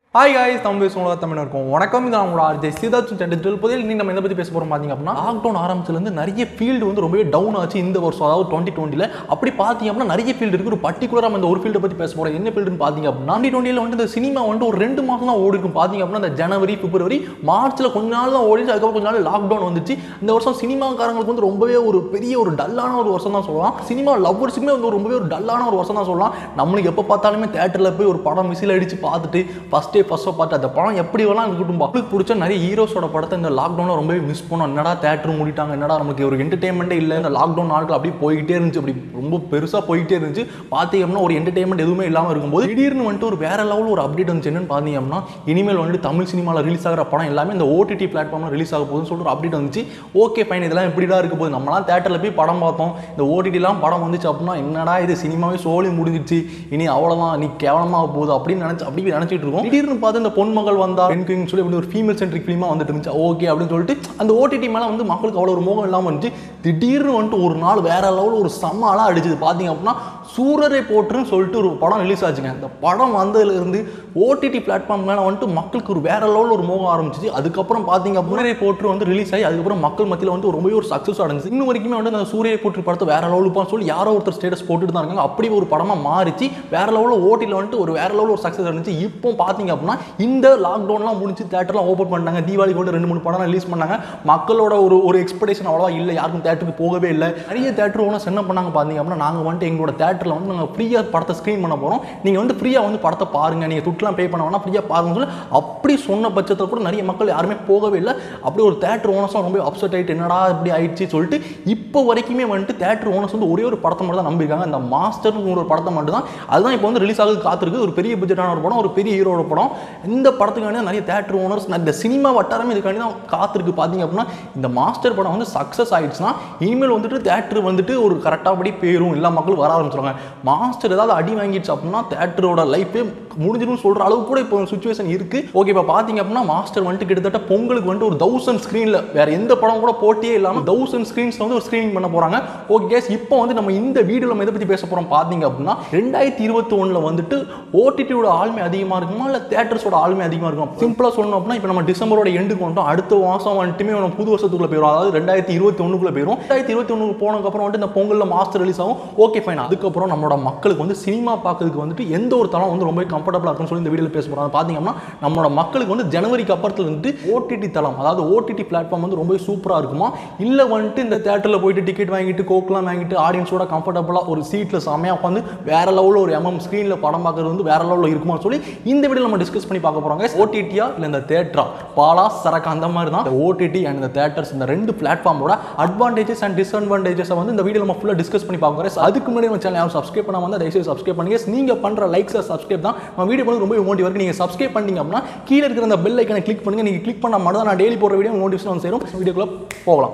hi guys Tamil பேசுவோம் தமிழ் இருக்கும் வணக்கம் இது நம்மளோட ஆர்ஜே சிதாச்சு டிஜிட்டல் புதிய இன்னைக்கு நம்ம எதை பற்றி பேச போகிறோம் பார்த்தீங்க அப்படின்னா லாக்டவுன் ஆரம்பிச்சிலேருந்து நிறைய ஃபீல்டு வந்து ரொம்பவே டவுன் ஆச்சு இந்த வருஷம் அதாவது டுவெண்ட்டி டுவெண்ட்டியில் அப்படி பார்த்தீங்க அப்படின்னா நிறைய ஃபீல்டு இருக்குது ஒரு பர்டிகுலராக நம்ம இந்த ஒரு ஃபீல்டை பற்றி பேச போகிறோம் என்ன ஃபீல்டுன்னு பார்த்தீங்க அப்படின்னா டுவெண்ட்டி டுவெண்ட்டியில் வந்து இந்த சினிமா வந்து ஒரு ரெண்டு மாதம் தான் ஓடி இருக்கும் பார்த்தீங்க அப்படின்னா இந்த ஜனவரி பிப்ரவரி மார்ச்சில் கொஞ்ச நாள் தான் ஓடிச்சு அதுக்கப்புறம் கொஞ்ச நாள் லாக்டவுன் வந்துச்சு இந்த வருஷம் சினிமாக்காரங்களுக்கு வந்து ரொம்பவே ஒரு பெரிய ஒரு டல்லான ஒரு வருஷம் தான் சொல்லலாம் சினிமா லவ்வர்ஸுக்குமே வந்து ரொம்பவே ஒரு டல்லான ஒரு வருஷம் தான் சொல்லலாம் நம்மளுக்கு எப்போ பார்த்தாலுமே தேட்டரில் போய் ஒரு படம் மிசில் அடிச்சு பார்த்துட்டு ஃபஸ்ட் டே ஃபஸ்ட்டை பார்த்து அந்த படம் எப்படி வேணாம் இருக்கட்டும் அவங்களுக்கு பிடிச்ச நிறைய ஹீரோஸோட படத்தை இந்த லாக்டவுனில் ரொம்பவே மிஸ் பண்ணோம் என்னடா தேட்டர் மூடிட்டாங்க என்னடா நமக்கு ஒரு என்டர்டைன்மெண்ட்டே இல்லை இந்த லாக்டவுன் நாட்கள் அப்படியே போய்கிட்டே இருந்துச்சு அப்படி ரொம்ப பெருசாக போய்கிட்டே இருந்துச்சு பார்த்தீங்க அப்படின்னா ஒரு என்டர்டைன்மெண்ட் எதுவுமே இல்லாமல் இருக்கும்போது திடீர்னு வந்துட்டு ஒரு வேற லெவலில் ஒரு அப்டேட் வந்துச்சு என்னன்னு பார்த்தீங்க அப்படின்னா இனிமேல் வந்துட்டு தமிழ் சினிமாவில் ரிலீஸ் ஆகிற படம் எல்லாமே இந்த ஓடிடி பிளாட்ஃபார்மில் ரிலீஸ் ஆக போகுதுன்னு சொல்லிட்டு ஒரு அப்டேட் வந்துச்சு ஓகே ஃபைன் இதெல்லாம் எப்படிடா இருக்க போகுது நம்மலாம் தேட்டரில் போய் படம் பார்த்தோம் இந்த ஓடிடிலாம் படம் வந்துச்சு அப்படின்னா என்னடா இது சினிமாவே சோழி முடிஞ்சிச்சு இனி அவ்வளோதான் நீ கேவலமாக போகுது அப்படின்னு நினச்சி அப்படி நினச்சிட்டு இருக்கோம் திடீர்னு பார்த்து இந்த பொன்மகள் வந்தா பெண் கிங் சொல்லி இப்படி ஒரு ஃபீமேல் சென்ட்ரிக் ஃபிலிமாக வந்துட்டு இருந்துச்சு ஓகே அப்படின்னு சொல்லிட்டு அந்த ஓடிடி மேலே வந்து மக்களுக்கு அவ்வளோ ஒரு மோகம் இல்லாமல் இருந்துச்சு திடீர்னு வந்துட்டு ஒரு நாள் வேற லெவலில் ஒரு செம்ம ஆளாக அடிச்சது பார்த்தீங்க அப்படின்னா சூரரை போற்றுன்னு சொல்லிட்டு ஒரு படம் ரிலீஸ் ஆச்சுங்க அந்த படம் வந்ததுலேருந்து ஓடிடி பிளாட்ஃபார்ம் மேலே வந்துட்டு மக்களுக்கு ஒரு வேற லெவலில் ஒரு மோகம் ஆரம்பிச்சிச்சு அதுக்கப்புறம் பார்த்தீங்க அப்படின்னா சூரரை போற்று வந்து ரிலீஸ் ஆகி அதுக்கப்புறம் மக்கள் மத்தியில் வந்து ரொம்பவே ஒரு சக்ஸஸ் அடைஞ்சிச்சு இன்னும் வரைக்குமே வந்து அந்த சூரிய போற்று படத்தை வேற லெவலுப்பான்னு சொல்லி யாரோ ஒருத்தர் ஸ்டேட்டஸ் போட்டுட்டு தான் இருக்காங்க அப்படி ஒரு படமாக மாறிச்சு வேற லெவலில் ஓட்டியில் வந்துட்டு ஒரு வேற லெவலில் ஒரு சக்ஸஸ் அடைஞ்சிச்சு இப்போ பார்த்தீங்க அப்படின்னா இந்த லாக்டவுன்லாம் முடிஞ்சு தேட்டர்லாம் ஓப்பன் பண்ணாங்க தீபாவளிக்கு வந்து ரெண்டு மூணு படம் ரிலீஸ் பண்ணாங்க மக்களோட ஒரு ஒரு எக்ஸ்பெக்டேஷன் அவ்வளோவா இல்லை யாருக்கும் தேட்டருக்கு போகவே இல்லை நிறைய தேட்டர் ஓனர்ஸ் என்ன பண்ணாங்க பார்த்தீங்க அப்படின்னா நாங்கள் வந்துட்டு எங்களோட தேட்டரில் வந்து நாங்கள் ஃப்ரீயாக படத்தை ஸ்க்ரீன் பண்ண போகிறோம் நீங்கள் வந்து ஃப்ரீயாக வந்து படத்தை பாருங்க நீங்கள் துட்டுலாம் பே பண்ண வேணா ஃப்ரீயாக பாருங்கன்னு சொல்லி அப்படி சொன்ன பட்சத்தில் கூட நிறைய மக்கள் யாருமே போகவே இல்லை அப்படி ஒரு தேட்டர் ஓனர்ஸும் ரொம்ப அப்செட் ஆகிட்டு என்னடா இப்படி ஆயிடுச்சு சொல்லிட்டு இப்போ வரைக்குமே வந்துட்டு தேட்டர் ஓனர்ஸ் வந்து ஒரே ஒரு படத்தை மட்டும் தான் நம்பியிருக்காங்க அந்த மாஸ்டர்னு ஒரு படத்தை மட்டும் தான் அதுதான் இப்போ வந்து ரிலீஸ் ஆகுது காத்திருக்கு ஒரு பெரிய பட்ஜெட்டான ஒரு படம் ஒரு பெரிய ஹீரோட படம் இந்த படத்துக்காண்டி நிறைய தேட்டர் ஓனர்ஸ் இந்த சினிமா வட்டாரமே இதுக்காண்டி தான் காத்திருக்கு பார்த்தீங்க அப்படின்னா இந்த மாஸ்டர் படம் வந்து சக்ஸஸ் ஆயிடுச்சுன்னா இனிமேல் வந்துட்டு தேட்டர் வந்துட்டு ஒரு கரெக்டாக படி பேரும் எல்லா மக்களும் வர ஆரம்பிச்சிருவாங்க மாஸ்டர் ஏதாவது அடி வாங்கிடுச்சு அப்படின்னா தேட்டரோட லைஃபே முடிஞ்சிடும் சொல்கிற அளவு கூட இப்போ சுச்சுவேஷன் இருக்குது ஓகே இப்போ பார்த்தீங்க அப்படின்னா மாஸ்டர் வந்துட்டு கிட்டத்தட்ட பொங்கலுக்கு வந்துட்டு ஒரு தௌசண்ட் ஸ்க்ரீனில் வேற எந்த படம் கூட போட்டியே இல்லாமல் தௌசண்ட் ஸ்க்ரீன்ஸில் வந்து ஒரு ஸ்க்ரீனிங் பண்ண போகிறாங்க ஓகே கேஸ் இப்போ வந்து நம்ம இந்த வீடியோவில் நம்ம எதை பற்றி பேச போகிறோம் பார்த்தீங்க அப்படின்னா ரெண்டாயிரத்தி இருபத்தி ஒன்றில் வந்துட்டு ஓடிடியோட ஆளுமை அதிகமாக இருக்குமா இல்லை தேட்டர்ஸோட ஆளுமை அதிகமாக இருக்கும் சிம்பிளாக சொல்லணும் அப்படின்னா இப்போ நம்ம டிசம்பரோட எண்டுக்கு வந்துட்டோம் அடுத்த மாதம் வந்துட்டுமே நம்ம புது வருஷத்துக்குள்ள போயிடும் அதாவது ரெண்டாயிரத்தி இருபத்தி ஒன்றுக்குள்ள போயிடும் ரெண்டாயிரத்தி இருபத்தி ஒன்றுக்கு போனதுக்கப்புறம் வந்துட்டு இந்த பொங்கலில் மாஸ்டர் ரிலீஸ் ஆகும் ஓகே ஃபைன் அதுக்கப்புறம் நம்மளோட மக்களுக்கு வந்து சினிமா பார்க்கறதுக்கு வந்துட்டு எந்த ஒரு தளம் வந்து ரொம்ப கம்ஃபர்டபுளாக இருக்கும்னு சொல்லி இந்த வீடியோவில் பேச போகிறோம் பார்த்தீங்கன்னா நம்மளோட மக்களுக்கு வந்து ஜனவரிக்கு அப்புறத்துல வந்துட்டு ஓடிடி தளம் அதாவது ஓடிடி பிளாட்ஃபார்ம் வந்து ரொம்ப சூப்பராக இருக்குமா இல்லை வந்துட்டு இந்த தேட்டரில் போயிட்டு டிக்கெட் வாங்கிட்டு கோக்கெலாம் வாங்கிட்டு ஆடியன்ஸோட கம்ஃபர்டபுளாக ஒரு சீட்டில் செம்மையாக உட்காந்து வேற லெவலில் ஒரு எம்எம் ஸ்க்ரீனில் படம் பார்க்கறது வந்து வேற லெவலில் இருக்குமான்னு சொல்லி இந்த வீடியோ நம்ம டிஸ்கஸ் பண்ணி பார்க்க போகிறாங்க ஓடிடியா இல்லை இந்த தேட்டரா பாலா சரக்கு அந்த மாதிரி தான் இந்த ஓடிடி அண்ட் இந்த தேட்டர்ஸ் இந்த ரெண்டு பிளாட்ஃபார்மோட அட்வான்டேஜஸ் அண்ட் டிஸ்அட்வான்டேஜஸை வந்து இந்த வீடியோ நம்ம ஃபுல்லாக டிஸ்கஸ் பண்ணி பார்க்க போகிறோம் அதுக்கு முன்னாடி நம்ம சேனல் யாரும் சப்ஸ்கிரைப் பண்ணாம வந்து தயவுசெய்து சப்ஸ்கிரைப் பண்ணுங்க நீங்கள் பண்ணுற லைக்ஸ் சப்ஸ்கிரைப் தான் நம்ம வீடியோ வந்து ரொம்ப மோட்டிவ் இருக்கு நீங்கள் சப்ஸ்கிரைப் பண்ணீங்க அப்படின்னா கீழே இருக்கிற அந்த பெல் ஐக்கனை கிளிக் பண்ணுங்க நீங்கள் கிளிக் பண்ணால் மட்டும் தான் நான் டெய்லி போடுற வீடியோ நோட்டிஃபிகேஷன் வந்து சேரும் வீடியோக்குள்ள போகலாம்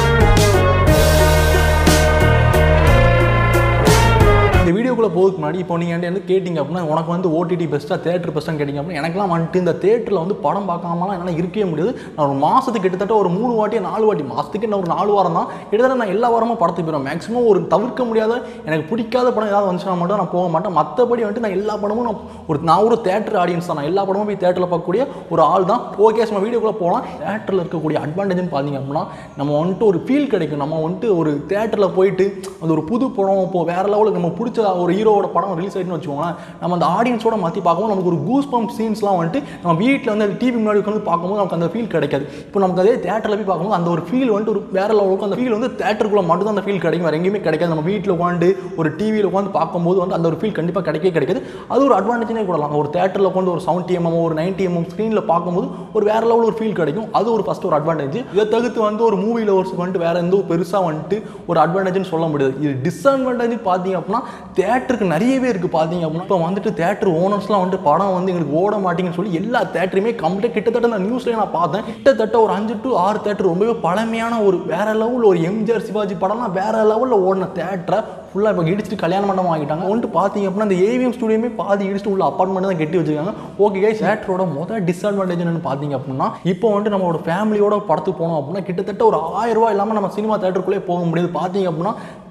இந்த வீடியோக்குள்ளே போகிறதுக்கு முன்னாடி இப்போ நீங்கள் வந்து கேட்டிங்க அப்படின்னா உனக்கு வந்து ஓடிடி பெஸ்ட்டாக தேட்டர் பெஸ்ட்டாக கேட்டிங்க அப்படின்னா எனக்குலாம் வந்துட்டு இந்த தேட்டரில் வந்து படம் பார்க்காமலாம் என்னால் இருக்கவே முடியாது நான் ஒரு மாதத்துக்கு கிட்டத்தட்ட ஒரு மூணு வாட்டி நாலு வாட்டி மாதத்துக்கு என்ன ஒரு நாலு வாரம் தான் கிட்டத்தட்ட நான் எல்லா வாரமும் படத்துக்கு போயிடுவேன் மேக்ஸிமம் ஒரு தவிர்க்க முடியாத எனக்கு பிடிக்காத படம் ஏதாவது வந்துச்சுன்னா மட்டும் நான் போக மாட்டேன் மற்றபடி வந்துட்டு நான் எல்லா படமும் நான் ஒரு நான் ஒரு தேட்டர் ஆடியன்ஸ் தான் நான் எல்லா படமும் போய் தேட்டரில் பார்க்கக்கூடிய ஒரு ஆள் தான் ஓகே நம்ம வீடியோக்குள்ளே போகலாம் தேட்டரில் இருக்கக்கூடிய அட்வான்டேஜ்னு பார்த்தீங்க அப்படின்னா நம்ம வந்துட்டு ஒரு ஃபீல் கிடைக்கும் நம்ம வந்துட்டு ஒரு தேட்டரில் போயிட்டு அந்த ஒரு புது படம் இப்போ வேற லெவலுக்கு நம்ம பிடிச்ச ஒரு ஹீரோவோட படம் ரிலீஸ் ஆகிட்டுன்னு வச்சுக்கோங்களேன் நம்ம அந்த ஆடியன்ஸோட மாற்றி பார்க்கும்போது நமக்கு ஒரு கூஸ் பம்ப் சீன்ஸ்லாம் வந்துட்டு நம்ம வீட்டில் வந்து டிவி முன்னாடி உட்காந்து பார்க்கும்போது நமக்கு அந்த ஃபீல் கிடைக்காது இப்போ நமக்கு அதே தேட்டரில் போய் பார்க்கும்போது அந்த ஒரு ஃபீல் வந்துட்டு ஒரு வேற லெவலுக்கு அந்த ஃபீல் வந்து தேட்டருக்குள்ள மட்டும் தான் அந்த ஃபீல் கிடைக்கும் வேறு எங்கேயுமே கிடைக்காது நம்ம வீட்டில் உட்காந்து ஒரு டிவியில் உட்காந்து பார்க்கும்போது வந்து அந்த ஒரு ஃபீல் கண்டிப்பாக கிடைக்கவே கிடைக்காது அது ஒரு அட்வான்டேஜ்னே கூடலாம் ஒரு தேட்டரில் உட்காந்து ஒரு செவன்டி எம்எம் ஒரு நைன்டி எம்எம் ஸ்க்ரீனில் பார்க்கும்போது ஒரு வேற லெவல் ஒரு ஃபீல் கிடைக்கும் அது ஒரு ஃபஸ்ட் ஒரு அட்வான்டேஜ் இதை தகுத்து வந்து ஒரு மூவி லவர்ஸுக்கு வந்துட்டு வேற எந்த பெருசாக வந்துட்டு ஒரு அட்வான்டேஜ்னு சொல்ல முடியாது இது டிஸ்அட்வான்டேஜ் பார்த்தீங்க அப்படின்னா தேட்டருக்கு நிறையவே இருக்குது பார்த்தீங்க அப்படின்னா இப்போ வந்துட்டு தேட்டர் ஓனர்ஸ்லாம் வந்துட்டு படம் வந்து எங்களுக்கு ஓட மாட்டேங்குன்னு சொல்லி எல்லா தேட்டருமே கம்ப்ளீட் கிட்டத்தட்ட அந்த நியூஸ்லேயே நான் பார்த்தேன் கிட்டத்தட்ட ஒரு அஞ்சு டு ஆறு தேட்டர் ரொம்பவே பழமையான ஒரு வேற லெவல் ஒரு எம்ஜிஆர் சிவாஜி படம்லாம் வேற லெவலில் ஓடின தேட்டரை ஃபுல்லாக இப்போ இடிச்சிட்டு கல்யாண மண்டபம் ஆகிட்டாங்க வந்துட்டு பார்த்தீங்க அப்படின்னா இந்த ஏவிஎம் ஸ்டுடியோமே பாதி இடிச்சிட்டு உள்ள அப்பார்ட்மெண்ட் தான் கட்டி வச்சிருக்காங்க ஓகே கை தேட்டரோட மொதல் டிஸ்அட்வான்டேஜ் என்னன்னு பார்த்தீங்க அப்படின்னா இப்போ வந்துட்டு நம்மளோட ஃபேமிலியோட படத்துக்கு போனோம் அப்படின்னா கிட்டத்தட்ட ஒரு ஆயிரம் ரூபாய் இல்லாமல் நம்ம சினிமா தேட்டருக்குள்ளே போக முடியாது பார்த்தீங்க அப்படின்னா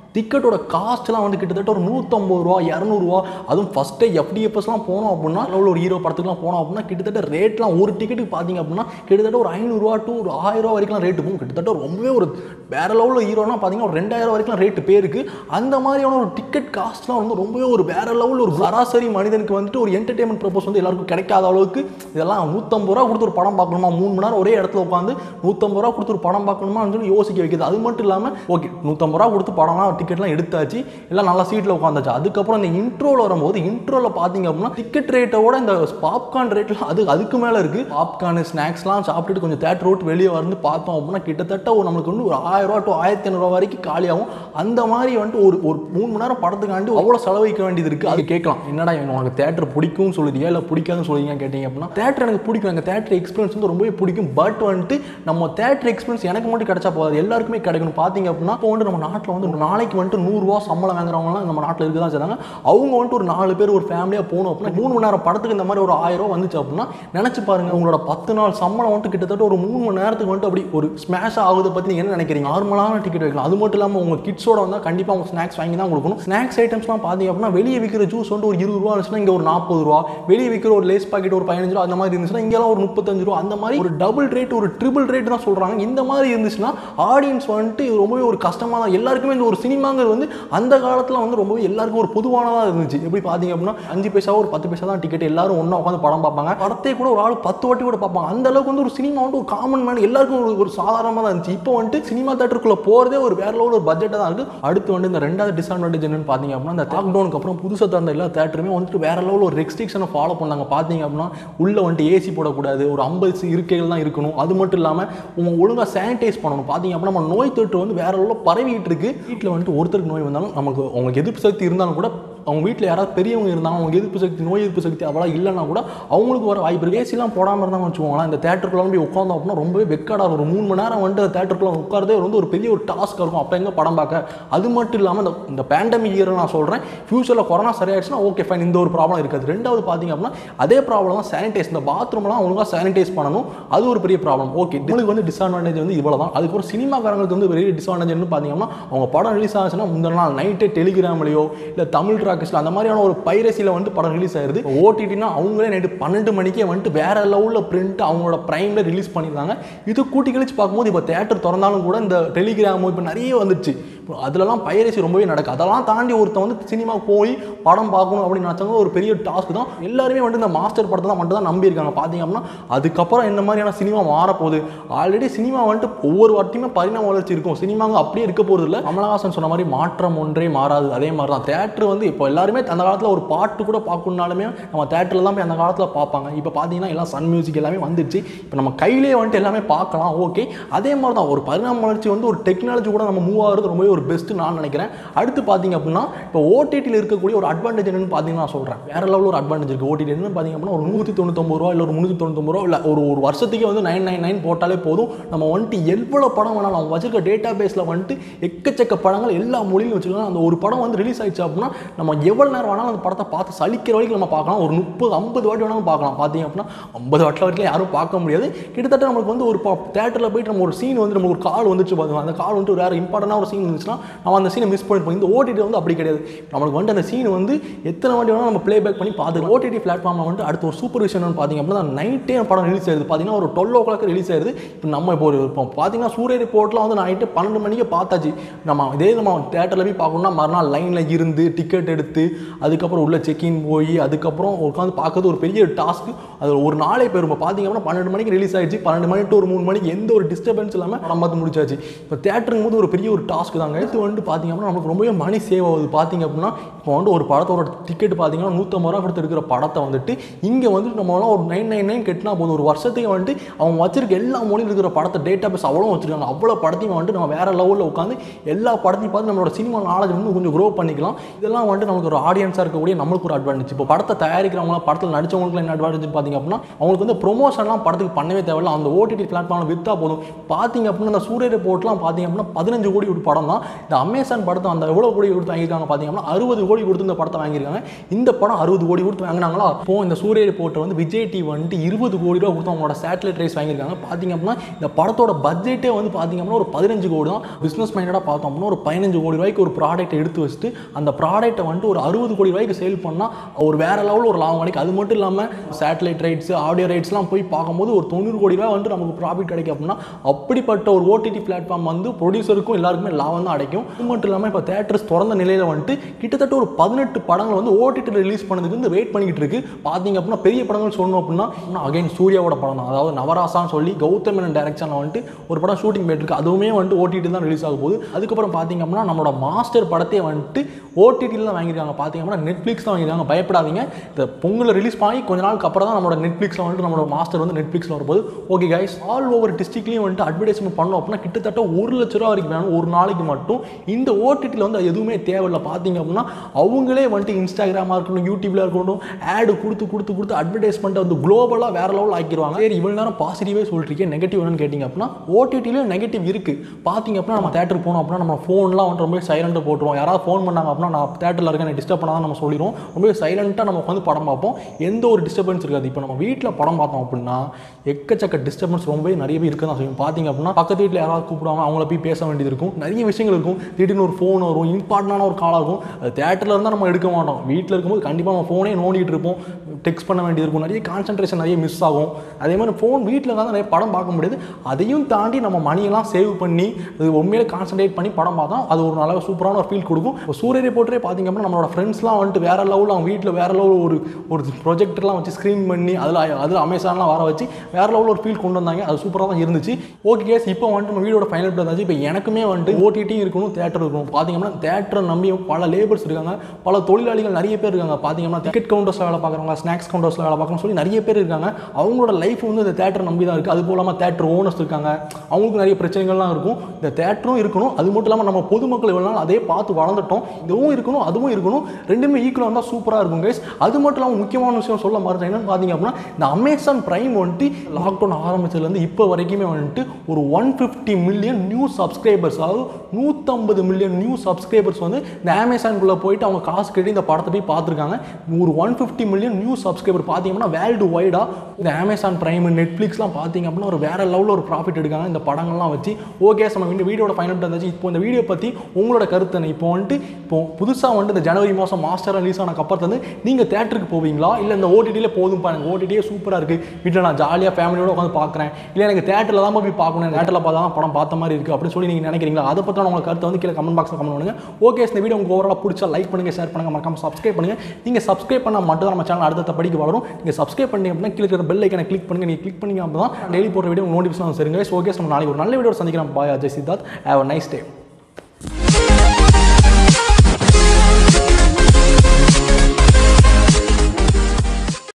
டிக்கெட்டோட காஸ்ட்லாம் வந்து கிட்டத்தட்ட ஒரு நூற்றம்பது ரூபா இரநூறுவா அதுவும் ஃபஸ்ட்டே எஃப்டிஎஃப்எஸ்லாம் போனோம் அப்படின்னா அவ்வளோ ஒரு ஹீரோ படத்துக்குலாம் போனோம் அப்படின்னா கிட்டத்தட்ட ரேட்லாம் ஒரு டிக்கெட்டுக்கு பார்த்தீங்க அப்படின்னா கிட்டத்தட்ட ஒரு ஐநூறுரூவா டு ஒரு ஆயிரம் ரூபா வரைக்கும் ரேட்டு போகும் கிட்டத்தட்ட ரொம்பவே ஒரு வேற லெவலில் ஹீரோனா பார்த்தீங்கன்னா ஒரு ரெண்டாயிரம் வரைக்கும் ரேட்டு பேருக்கு அந்த மாதிரியான ஒரு டிக்கெட் காஸ்ட்லாம் வந்து ரொம்பவே ஒரு வேற லெவலில் ஒரு சராசரி மனிதனுக்கு வந்துட்டு ஒரு என்டர்டைன்மெண்ட் ப்ரப்போஸ் வந்து எல்லாருக்கும் கிடைக்காத அளவுக்கு இதெல்லாம் நூற்றம்பது ரூபா கொடுத்து ஒரு படம் பார்க்கணுமா மூணு மணி நேரம் ஒரே இடத்துல உட்காந்து நூற்றம்பது ரூபா கொடுத்து ஒரு படம் பார்க்கணுமான்னு சொல்லி யோசிக்க வைக்குது அது மட்டும் இல்லாமல் ஓகே நூற்றம்பது ரூபா கொடுத்து படம்லாம் டிக்கெட்லாம் எடுத்தாச்சு எல்லாம் நல்லா சீட்டில் உட்காந்தாச்சு அதுக்கப்புறம் இந்த இன்ட்ரோவில் வரும்போது இன்ட்ரோவில் பார்த்தீங்க அப்படின்னா டிக்கெட் ரேட்டோட இந்த பாப்கார்ன் ரேட்லாம் அது அதுக்கு மேலே இருக்குது பாப்கார்னு ஸ்நாக்ஸ்லாம் சாப்பிட்டுட்டு கொஞ்சம் தேட்டர் விட்டு வெளியே வந்து பார்த்தோம் அப்படின்னா கிட்டத்தட்ட ஒரு நம்மளுக்கு வந்து ஒரு ஆயிரம் ரூபா டு ஆயிரத்தி ஐநூறுரூவா வரைக்கும் காலியாகும் அந்த மாதிரி வந்துட்டு ஒரு ஒரு மூணு மணி நேரம் படத்துக்காண்டி அவ்வளோ செலவழிக்க வேண்டியது இருக்குது அது கேட்கலாம் என்னடா உனக்கு தேட்டர் பிடிக்கும்னு சொல்லுறீங்க இல்லை பிடிக்காதுன்னு சொல்லுவீங்க கேட்டீங்க அப்படின்னா தேட்டர் எனக்கு பிடிக்கும் எனக்கு தேட்டர் எக்ஸ்பீரியன்ஸ் வந்து ரொம்பவே பிடிக்கும் பட் வந்துட்டு நம்ம தேட்டர் எக்ஸ்பீரியன்ஸ் எனக்கு மட்டும் கிடைச்சா போகாது எல்லாருக்குமே கிடைக்கணும் பார்த்தீங்க அப்படின்னா இப்போ வந்து நம்ம நாட்டில் வந்து ஒரு நாளைக்கு வந்துட்டு நூறுரூவா சம்பளம் வாங்குறவங்கலாம் நம்ம நாட்டில் இருக்க தான் செய்றாங்க அவங்க வந்துட்டு ஒரு நாலு பேர் ஒரு ஃபேமிலியாக போகணும் அப்படின்னா மூணு மணி நேரம் படத்துக்கு இந்த மாதிரி ஒரு ஆயிரம் ரூபா வந்துச்சு அப்படின்னா நினச்சி பாருங்க உங்களோட பத்து நாள் சம்பளம் வந்துட்டு கிட்டத்தட்ட ஒரு மூணு மணி நேரத்துக்கு வந்துட்டு அப்படி ஒரு ஸ்மாஷ் ஆகுதை பற்றி நீங்கள் என்ன நினைக்கிறீங்க நார்மலான டிக்கெட் வைக்கலாம் அது மட்டும் இல்லாமல் உங்கள் கிட்ஸோட வந்தால் கண்டிப்பாக அவங்க ஸ்நாக்ஸ் வாங்கி தான் கொடுக்கணும் ஸ்நாக்ஸ் ஐட்டம்ஸ்லாம் பார்த்தீங்க அப்படின்னா வெளியே விற்கிற ஜூஸ் வந்து ஒரு இருபது ரூபா இருந்துச்சுன்னா இங்கே ஒரு நாற்பது ரூபா வெளியே விற்கிற ஒரு லேஸ் பாக்கெட் ஒரு பதினஞ்சு ரூபா அந்த மாதிரி இருந்துச்சுன்னா இங்கெல்லாம் ஒரு முப்பத்தஞ்சு ரூபா அந்த மாதிரி ஒரு டபுள் ரேட் ஒரு ட்ரிபிள் ரேட் தான் சொல்கிறாங்க இந்த மாதிரி இருந்துச்சுன்னா ஆடியன்ஸ் வந்துட்டு இது ரொம்பவே ஒரு கஷ்டமாக தான் எல்லாருக்குமே இந்த ஒரு சினிமாங்கிறது வந்து அந்த காலத்தில் வந்து ரொம்பவே எல்லாருக்கும் ஒரு பொதுவானதாக இருந்துச்சு எப்படி பார்த்தீங்க அப்படின்னா அஞ்சு பைசா ஒரு பத்து பைசா தான் டிக்கெட் எல்லாரும் ஒன்றா உட்காந்து படம் பார்ப்பாங்க படத்தை கூட ஒரு ஆள் பத்து வாட்டி கூட பார்ப்பாங்க அந்த அளவுக்கு வந்து ஒரு சினிமா வந்து ஒரு காமன் மேன் எல்லாருக்கும் ஒரு ஒரு சாதாரணமாக தான் இருந்துச்சு இப்போ வந்துட்டு சினிமா தேட்டருக்குள்ளே போகிறதே ஒரு வேற லெவல் ஒரு பட்ஜெட்டாக தான் இருக்குது அடுத்து வந்து இந்த ரெண்டாவது டிஸ்அட்வான்டேஜ் என்னன்னு பார்த்தீங்க அப்படின்னா இந்த லாக்டவுனுக்கு அப்புறம் புதுசாக திறந்த எல்லா தேட்டருமே வந்துட்டு வேற லெவலில் ஒரு ரெஸ்ட்ரிக்ஷனை ஃபாலோ பண்ணாங்க பார்த்தீங்க அப்படின்னா உள்ளே வந்துட்டு ஏசி போடக்கூடாது ஒரு ஐம்பது இருக்கைகள் தான் இருக்கணும் அது மட்டும் இல்லாமல் உங்க ஒழுங்காக சானிடைஸ் பண்ணணும் பார்த்தீங்க அப்படின்னா நம்ம நோய் தொற்று வந்து வேற லெவலில் பரவிட்டு இருக்கு வீட்டில் வந்துட்டு ஒருத்தருக்கு நோய் வந்தாலும் நமக்கு உங்களுக்கு எதிர்ப்பு சக்தி இருந்தாலும் கூட அவங்க வீட்டில் யாராவது பெரியவங்க இருந்தாங்க அவங்க எதிர்ப்பு சக்தி நோய் எதிர்ப்பு சக்தி அவ்வளோ இல்லைன்னா கூட அவங்களுக்கு வர வாய்ப்பு இருக்குது ஏசிலாம் போடாமல் இருந்தாங்க வச்சுக்கோங்களேன் இந்த தேட்டருக்குள்ள போய் உட்காந்தோம் அப்படின்னா ரொம்பவே வெக்காடாக ஒரு மூணு மணி நேரம் வந்துட்டு தேட்டருக்குள்ள உட்காரதே வந்து ஒரு பெரிய ஒரு டாஸ்க் இருக்கும் அப்போ எங்கே படம் பார்க்க அது மட்டும் இல்லாமல் இந்த இந்த பேண்டமிக் இயர் நான் சொல்கிறேன் ஃபியூச்சரில் கொரோனா சரியாயிடுச்சுன்னா ஓகே ஃபைன் இந்த ஒரு ப்ராப்ளம் இருக்காது ரெண்டாவது பார்த்தீங்க அப்படின்னா அதே ப்ராப்ளம் தான் சானிடைஸ் இந்த பாத்ரூம்லாம் ஒழுங்காக சானிடைஸ் பண்ணணும் அது ஒரு பெரிய ப்ராப்ளம் ஓகே உங்களுக்கு வந்து டிஸ்அட்வான்டேஜ் வந்து இவ்வளோ தான் அதுக்கப்புறம் சினிமாக்காரங்களுக்கு வந்து பெரிய டிஸ்அட்வான்டேஜ் பார்த்தீங்கன்னா அவங்க படம் ரிலீஸ் ஆச்சுன்னா முந்தின நாள் நைட்டே டெலிகிராம்லையோ இல்லை தமிழ் ட்ராக்கஸில் அந்த மாதிரியான ஒரு பைரசியில் வந்து படம் ரிலீஸ் ஆயிருது ஓடிடினா அவங்களே நைட்டு பன்னெண்டு மணிக்கே வந்துட்டு வேற லெவலில் பிரிண்ட் அவங்களோட ப்ரைமில் ரிலீஸ் பண்ணியிருந்தாங்க இது கூட்டி கழிச்சு பார்க்கும்போது இப்போ தேட்டர் திறந்தாலும் கூட இந்த டெலிகிராமோ இப்போ நிறைய வந்துச்சு இப்போ அதுலலாம் பைரசி ரொம்பவே நடக்கும் அதெல்லாம் தாண்டி ஒருத்தன் வந்து சினிமா போய் படம் பார்க்கணும் அப்படின்னு நினச்சாங்க ஒரு பெரிய டாஸ்க் தான் எல்லாருமே வந்து இந்த மாஸ்டர் படத்தை தான் மட்டும் தான் நம்பியிருக்காங்க பார்த்தீங்க அப்படின்னா அதுக்கப்புறம் இந்த மாதிரியான சினிமா மாறப்போகுது ஆல்ரெடி சினிமா வந்துட்டு ஒவ்வொரு வாட்டியுமே பரிணாம வளர்ச்சி இருக்கும் சினிமாங்க அப்படியே இருக்க போகிறது இல்லை கமலஹாசன் சொன்ன மாதிரி மாற்றம் ஒன்றே மாறாது அதே மாதிரி தான் தேட்டர் வந்து இப்போ எல்லாருமே அந்த காலத்தில் ஒரு பாட்டு கூட பார்க்கணுனாலுமே நம்ம தேட்டரில் தான் போய் அந்த காலத்தில் பார்ப்பாங்க இப்போ பார்த்தீங்கன்னா எல்லாம் சன் மியூசிக் எல்லாமே வந்துடுச்சு இப்போ நம்ம கையிலே வந்துட்டு எல்லாமே பார்க்கலாம் ஓகே அதே மாதிரி தான் ஒரு பரிணாம வளர்ச்சி வந்து ஒரு டெக்னாலஜி கூட நம்ம மூவ் ஆகிறது ரொம்பவே ஒரு பெஸ்ட்டு நான் நினைக்கிறேன் அடுத்து பார்த்தீங்க அப்படின்னா இப்போ ஓடிடியில் இருக்கக்கூடிய ஒரு அட்வான்டேஜ் என்னன்னு பார்த்தீங்கன்னா நான் சொல்கிறேன் வேற லெவலில் ஒரு அட்வான்டேஜ் இருக்குது ஓடிடி என்னன்னு பார்த்தீங்க அப்படின்னா ஒரு நூற்றி தொண்ணூத்தொம்பது ரூபா இல்லை ஒரு முந்நூற்றி தொண்ணூத்தொம்பது ரூபா இல்லை ஒரு ஒரு வருஷத்துக்கே வந்து நைன் நைன் நைன் போட்டாலே போதும் நம்ம வந்துட்டு எவ்வளோ படம் வேணாலும் அவங்க வச்சிருக்க டேட்டா பேஸில் வந்துட்டு எக்கச்சக்க படங்கள் எல்லா மொழியிலும் வச்சுருக்காங்க அந்த ஒரு படம் வந்து ரிலீஸ் ஆயிடுச்சு அப்படின்னா நம்ம எவ்வளோ நேரம் வேணாலும் அந்த படத்தை பார்த்து சலிக்கிற வரைக்கும் நம்ம பார்க்கலாம் ஒரு முப்பது ஐம்பது வாட்டி வேணாலும் பார்க்கலாம் பார்த்தீங்க அப்படின்னா ஐம்பது வாட்டில் வரைக்கும் யாரும் பார்க்க முடியாது கிட்டத்தட்ட நம்மளுக்கு வந்து ஒரு தேட்டரில் போயிட்டு நம்ம ஒரு சீன் வந்து நம்ம ஒரு கால் வந்துச்சு பாருங்க அந்த கால் வந்துட்டு வேறு இம்பார்ட்டண்டான ஒரு சீன் இருந்துச்சுன்னா நம்ம அந்த சீனை மிஸ் பண்ணிப்போம் இந்த ஓடிடி வந்து அப்படி கிடையாது நம்மளுக்கு வந்து அந்த சீன் வந்து எத்தனை வாட்டி வேணாலும் நம்ம ப்ளே பேக் பண்ணி பார்த்துக்கலாம் ஓடிடி பிளாட்ஃபார்மில் வந்து அடுத்து ஒரு சூப்பர் விஷயம் என்னன்னு பார்த்தீங்க அப்படின்னா நைட்டே படம் ரிலீஸ் ஆயிருது பார்த்தீங்கன்னா ஒரு டுவெல் ஓ கிளாக் ரிலீஸ் ஆயிருது இப்போ நம்ம இப்போ ஒரு இப்போ பார்த்தீங்கன்னா சூரிய ரிப்போர்ட்லாம் வந்து நைட்டு பன்னெண்டு மணிக்கு பார்த்தாச்சு நம்ம இதே நம்ம தேட்டரில் போய் பார்க்கணும்னா மறுநாள் லைனில் இருந்து டிக்கெட் எடுத்து அதுக்கப்புறம் உள்ள செக்இன் போய் அதுக்கப்புறம் உட்காந்து பார்க்கறது ஒரு பெரிய டாஸ்க் அது ஒரு நாளே போயிரும் இப்போ பார்த்தீங்க அப்படின்னா பன்னெண்டு மணிக்கு ரிலீஸ் ஆயிடுச்சு பன்னெண்டு மணி to ஒரு மூணு மணிக்கு எந்த ஒரு டிஸ்டர்பன்ஸ் இல்லாமல் படம் பார்த்து முடிச்சாச்சு இப்போ தேட்டருங்கும் போது ஒரு பெரிய ஒரு டாஸ்க் தாங்க அடுத்து வந்து பார்த்தீங்க அப்படின்னா நமக்கு ரொம்பவே மணி சேவ் ஆகுது பார்த்தீங்க அப்படின்னா இப்போ வந்து ஒரு படத்தோட டிக்கெட் பார்த்தீங்கன்னா நூற்றம்பது ரூபா கொடுத்து இருக்கிற படத்தை வந்துட்டு இங்கே வந்துட்டு நம்மளாம் ஒரு நைன் நைன் நைன் கட்டினா போதும் ஒரு வருஷத்துக்கு வந்துட்டு அவங்க வச்சிருக்க எல்லா மொழியில் இருக்கிற படத்தை டேட்டா பேஸ் அவ்வளோ வச்சிருக்காங்க அவ்வளோ படத்தையும் வந்துட்டு நம்ம வேற லெவலில் உட்காந்து எல்லா படத்தையும் பார்த்து நம்மளோட சினிமா நாலேஜ் வந்து கொஞ்சம் க்ரோ பண்ணிக்கலாம் இதெல்லாம் வந்துட்டு நமக்கு ஒரு ஆடியன்ஸாக இருக்கக்கூடிய நம்மளுக்கு ஒரு அட்வான்டேஜ் இப்போ படத்தை தயாரிக்கிறவங்க படத்தில் நடிச்சவங்களுக்கு என்ன அட்வான்டேஜ் பார்த்தீங்க அப்படின்னா அவங்களுக்கு வந்து ப்ரொமோஷன்லாம் படத்துக்கு பண்ணவே தேவையில்ல அந்த ஓடிடி பிளாட்ஃபார்மில் விற்றா போதும் பார்த்தீங்க அப்படின்னா அந்த சூரிய ரிப்போர்ட்லாம் பார்த்தீங்க அப்படின்னா பதினஞ்சு கோடி ஒரு படம் தான் இந்த அமேசான் படத்தை அந்த எவ்வளோ கோடி கொடுத்து வாங்கியிருக்காங்க பார்த்தீங்கன்னா அறுபது கோடி கொடுத்து இந்த படத்தை வாங்கியிருக்காங்க இந்த படம் அறுபது கோடி கொடுத்து வாங்கினாங்களா அப்போ இந்த சூரிய ரிப்போர்ட்டர் வந்து விஜய் டி வந்துட்டு இருபது கோடி ரூபா கொடுத்து அவங்களோட சேட்டலைட் ரைஸ் வாங்கியிருக்காங்க பார்த்தீங்க அப்படின்னா இந்த படத்தோட பட்ஜெட்டே வந்து பார்த்தீங்க அப்படின்னா ஒரு பதினஞ்சு கோடி தான் பிஸ்னஸ் மைண்டடாக பார்த்தோம் அப்படின்னா ஒரு பதினஞ்சு கோடி ரூபாய்க்கு ஒரு ப்ராடக்ட் எடுத்து வச்சுட்டு அந்த ப்ராடக்ட்டை வந்துட்டு ஒரு அறுபது கோடி ரூபாய்க்கு சேல் பண்ணால் ஒரு வேற லெவலில் ஒரு லாபம் கிடைக்கும் அது மட்டும் இல்லாமல் சேட்டலைட் ரைட்ஸ் ஆடியோ ரைட்ஸ்லாம் போய் பார்க்கும்போது ஒரு தொண்ணூறு கோடி ரூபாய் வந்துட்டு நமக்கு ப்ராஃபிட் கிடைக்கும் அப்படின்னா அப்படிப்பட்ட ஒரு ஓடிடி பிளாட்ஃபார்ம் வந்து ப்ரொடியூசருக்கும் எல்லாருக்குமே லாபம் தான் அடைக்கும் அது மட்டும் இல்லாமல் இப்போ தேட்டர்ஸ் திறந்த நிலையில் வந்துட்டு கிட்டத்தட்ட ஒரு பதினெட்டு படங்கள் வந்து ஓடிடி ரிலீஸ் பண்ணதுக்கு வந்து வெயிட் பண்ணிக்கிட்டு இருக்கு பார்த்தீங்க அப்படின்னா பெரிய படங்கள் சொல்லணும் அப்படின்னா அகைன் சூர்யாவோட படம் தான் அதாவது நவராசான்னு சொல்லி கௌதம் மேனன் டைரக்ஷனில் வந்துட்டு ஒரு படம் ஷூட்டிங் போயிட்டு அதுவுமே வந்துட்டு ஓடிடி தான் ரிலீஸ் ஆக போகுது அதுக்கப்புறம் பார்த்தீங்க அப்படின்னா நம்மளோட மாஸ்டர் படத்தையே வந்துட்டு ஓடிடியில் தான் வாங்கியிருக்காங்க பார்த்தீங்க அப்படின்னா நெட்ஃப்ளிக்ஸ் தான் வாங்கியிருக்காங்க பயப்படாதீங்க இந்த பொங்கலை ரிலீஸ் பண்ணி கொஞ்ச நாளுக்கு அப்புறம் தான் நம்மளோட நெட்ஃப்ளிக்ஸில் வந்துட்டு நம்மளோட மாஸ்டர் வந்து நெட்ஃப்ளிக்ஸில் வரும்போது ஓகே கைஸ் ஆல் ஓவர் டிஸ்ட்ரிக்ட்லேயும் வந்துட்டு அட்வர்டைஸ்மெண்ட் பண்ணோம் அப்படின்னா கிட்டத்தட்ட ஒரு லட்ச ரூபா வரைக்கும் வேணும் ஒரு நாளைக்கு மட்டும் இந்த ஓடிடியில் வந்து அது எதுவுமே தேவையில்லை பார்த்தீங்க அப்படின்னா அவங்களே வந்துட்டு இன்ஸ்டாகிராமாக இருக்கட்டும் யூடியூப்ல இருக்கட்டும் ஆடு கொடுத்து கொடுத்து கொடுத்து அட்வர்டைஸ்மெண்ட்டை வந்து குளோபலாக வேற லெவல் ஆக்கிடுவாங்க சரி இவ்வளோ நேரம் பாசிட்டிவே சொல்லிருக்கேன் நெகட்டிவ் என்னன்னு கேட்டிங்க அப்படின்னா ஓடிடிலையும் நெகட்டிவ் இருக்குது பார்த்தீங்க அப்படின்னா நம்ம தேட்டர் போனோம் அப்படின்னா நம்ம ஃபோன்லாம் வந்து ரொம்ப சைலண்ட்டாக போட்டுருவோம் யாராவது ஃபோன் பண்ணாங்க அப்படின்னா நான் தேட்டரில் இருக்கேன் டிஸ்டர்ப் பண்ணாதான் நம்ம சொல்லிடுவோம் ரொம்ப சைலண்ட்டாக நம்ம உட்காந்து படம் பார்ப்போம் எந்த ஒரு டிஸ்டர்பன்ஸ் இருக்காது இப்போ நம்ம வீட்டில் படம் பார்த்தோம் அப்படின்னா எக்கச்சக்க டிஸ்டர்பன்ஸ் ரொம்பவே நிறையவே இருக்க தான் செய்யும் பார்த்தீங்க அப்படின்னா பக்கத்து வீட்டில் யாராவது கூப்பிடுவாங்க அவங்கள போய் பேச வேண்டியது இருக்கும் நிறைய விஷயங்கள் இருக்கும் திடீர்னு ஒரு ஃபோன் வரும் இம்பார்ட்டண்டான ஒரு காலாக இருக்கும் அது தேட்டரில் இருந்தால் நம்ம எடுக்க மாட்டோம் வீட்டில் இருக்கும்போது கண்டிப்பாக நம்ம ஃபோனே நோண்டிட்டு இருப்போம் டெக்ஸ்ட் பண்ண வேண்டியது இருக்கும் நிறைய கான்சன்ட்ரேஷன் நிறைய மிஸ் ஆகும் அதே மாதிரி ஃபோன் வீட்டில் தான் நிறைய படம் பார்க்க முடியாது அதையும் தாண்டி நம்ம மணியெல்லாம் சேவ் பண்ணி அது உண்மையிலே கான்சன்ட்ரேட் பண்ணி படம் பார்த்தா அது ஒரு நல்ல சூப்பரான ஒரு ஃபீல் கொடுக்கும் இப்போ சூரிய ரிப்போர்ட்டரே பார்த்தீங்க அப்படின்னா நம்மளோட ஃப்ரெண்ட்ஸ்லாம் வந்துட்டு வேற லெவலில் அவங்க வீட்டில் வேற லெவலில் ஒரு ஒரு ப்ரொஜெக்டர்லாம் வச்சு ஸ்க்ரீன் பண்ணி அதில் அதில் அமேசான்லாம் வர வச்சு வேற லெவலில் ஒரு ஃபீல் கொண்டு வந்தாங்க அது சூப்பராக தான் இருந்துச்சு ஓகே கேஸ் இப்போ வந்துட்டு நம்ம வீடியோட ஃபைனல் இருந்தாச்சு இப்போ எனக்குமே வந்துட்டு ஓடிடியும் இருக்கணும் தேட்டர் இருக்கணும் பார்த்தீங்கன்னா தேட்டரை நம்பி பல லேபர்ஸ் இருக்காங்க பல தொழிலாளிகள் நிறைய பேர் இருக்காங்க பார்த்தீங்கன்னா டிக்கெட் கவுண்டர்ஸில் வேலை பார்க்குறவங்க ஸ்நாக்ஸ் கவுண்டர்ஸில் வேலை பார்க்குறோம் சொல்லி நிறைய பேர் இருக்காங்க அவங்களோட லைஃப் வந்து இந்த தேட்டரை நம்பி தான் இருக்குது அது போலாமல் தேட்டர் ஓனர்ஸ் இருக்காங்க அவங்களுக்கு நிறைய பிரச்சனைகள்லாம் இருக்கும் இந்த தேட்டரும் இருக்கணும் அது மட்டும் இல்லாமல் நம்ம பொதுமக்கள் இவ்வளோ நாள் அதே பார்த்து வளர்ந்துட்டோம் இதுவும் இருக்கணும் அதுவும் இருக்கணும் ரெண்டுமே ஈக்குவலாக இருந்தால் சூப்பராக இருக்கும் கைஸ் அது மட்டும் இல்லாமல் முக்கியமான விஷயம் சொல்ல மறந்தேன் என்னன்னு பார்த்தீங்க அப்படின்னா இந்த அமேசான் பிரைம் வந்துட்டு லாக்டவுன் ஆரம்பிச்சதுலேருந்து இப்போ வரைக்குமே வந்துட்டு ஒரு one fifty million new subscribers அதாவது நூற்றம்பது மில்லியன் நியூ சப்ஸ்கிரைபர்ஸ் வந்து இந்த அமேசான்குள்ளே போயிட்டு அவங்க காசு கட்டி இந்த படத்தை போய் பார்த்துருக்காங்க ஒரு one fifty million new subscriber பார்த்தீங்கன்னா வேர்ல்டு வைடாக இந்த அமேசான் பிரைம் நெட்ஃப்ளிக்ஸ்லாம் பார்த்தீங்க அப்படின்னா ஒரு வேற லெவலில் ஒரு ப்ராஃபிட் எடுக்காங்க இந்த படங்கள்லாம் வச்சு ஓகே நம்ம இந்த வீடியோட ஃபைனல் இருந்துச்சு இப்போ இந்த வீடியோ பற்றி உங்களோட கருத்து என்ன இப்போ வந்துட்டு இப்போ புதுசாக வந்துட்டு இந்த ஜனவரி மாதம் மாஸ்டர் ரிலீஸ் ஆன அப்புறத்துலேருந்து நீங்கள் தேட்டருக்கு போவீங்களா இல்லை இந்த ஓடிடியில் போதும் எனக்கு ஓடிடியே சூப்பராக இருக்குது வீட்டில் நான் ஜாலியாக ஃபேமிலியோட உட்காந்து பார்க்குறேன் இல்லை எனக்கு தேட்டரில் தான் போய் பார்க்கணும் தேட்டரில் பார்த்தா தான் படம் பார்த்த மாதிரி இருக்குது அப்படின்னு சொல்லி நீங்கள் நினைக்கிறீங்களா அதை பற்றி உங்கள் கருத்தை வந்து கீழே கமெண்ட் பாக்ஸில் கமெண்ட் பண்ணுங்க ஓகே இந்த வீடியோ உங்களுக்கு ஓவரால் பிடிச்சா லைக் பண்ணுங்கள் ஷேர் பண்ணுங்கள் மறக்காம சப்ஸ்கிரைப் பண்ணுங்கள் நீங்கள் சப்ஸ்கிரைப் பண்ணால் மட்டும் தான் நம்ம சேனல் அடுத்த படிக்க வளரும் நீங்கள் சப்ஸ்கிரைப் பண்ணி அப்படின்னா கீழே இருக்கிற பெல் ஐக்கனை கிளிக் பண்ணுங்கள் நீங்கள் கிளிக் பண்ணி அப்போ தான் டெய்லி போடுற வீடியோ நோட்டிஃபிகேஷன் சரிங்க ஓகே நம்ம நாளைக்கு ஒரு நல்ல வீடியோ சந்திக்கிறேன் bye Ajay Siddharth have a nice day